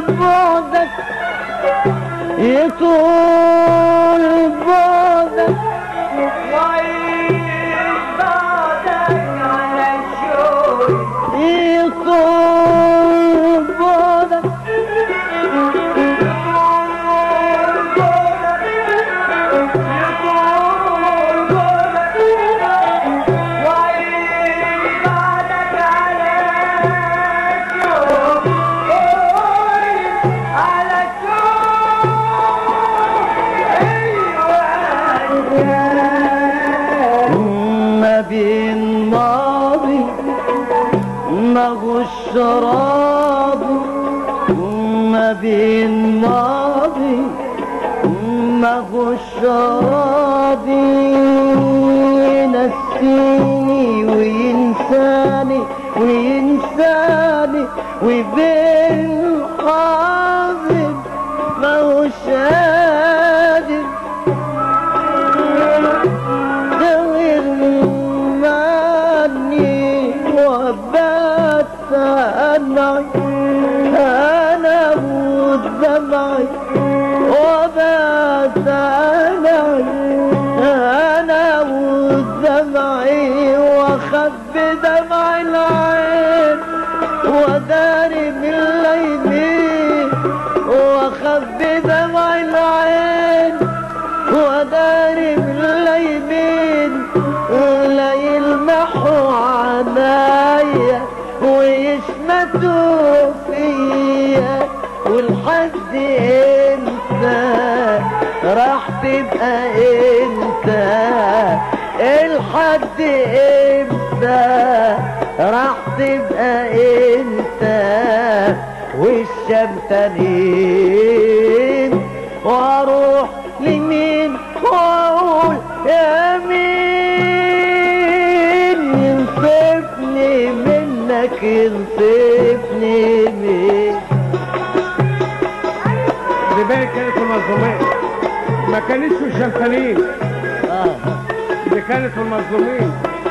بعدك يطول بعدك يطول بعدك ما بين ماضي ما غش راضي ما بين ماضي ما غش راضي ينسيني وينساني وينساني وبين حاضر ما هوش قادر غير مني وبات أنعي أنا ودمعي وبات أنعي أنا ودمعي وأخبي دمع العين وداري بالليل وأخبي دمع العين وداري بالليل لا يلمحوا عنايا ويشمتوا فيا والحد امتى راح تبقى انت الحد امتى راح تبقى انت والشمتانين واروح لمين واقول يا مين ينصفني منك ينصفني مين دي باين كانت المظلومين ما كانتش الشمتانين آه. دي كانت المظلومين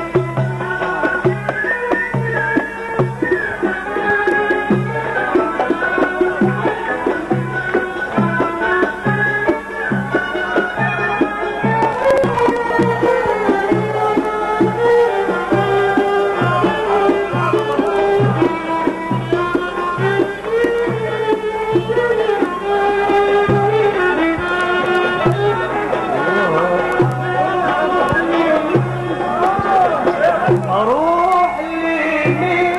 اروح لمين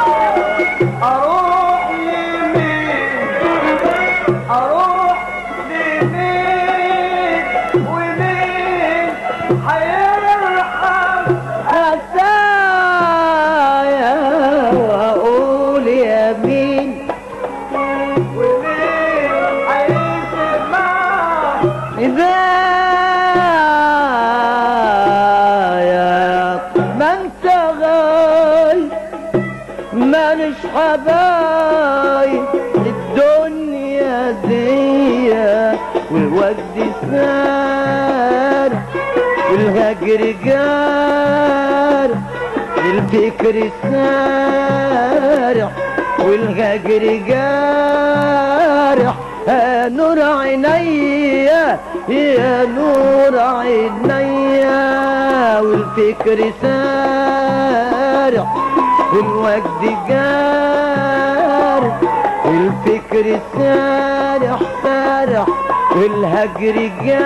اروح لمين اروح لمين ومين هيرحم خزايا واقول يا مين ومين هيسمع إذا يا ما انت غايب مالش حبايب الدنيا دي والوجد سار والهجر جار الفكر سارح والهجر جارح يا نور عينيا يا نور عينيا والفكر سارح والوجد جارح الفكر سارح سارح والهجر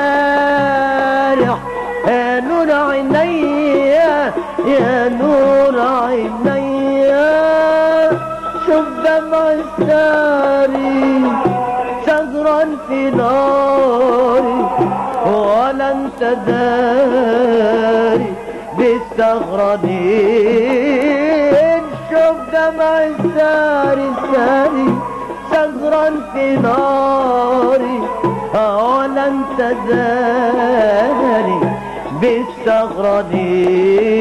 جارح يا نور عينيا يا نور عينيا شوف دمع الساري شجرا في ناري ولا انت داري بالثغرانين شوف دمع الساري الساري شجرا في ناري ولا انت داري بالثغرانين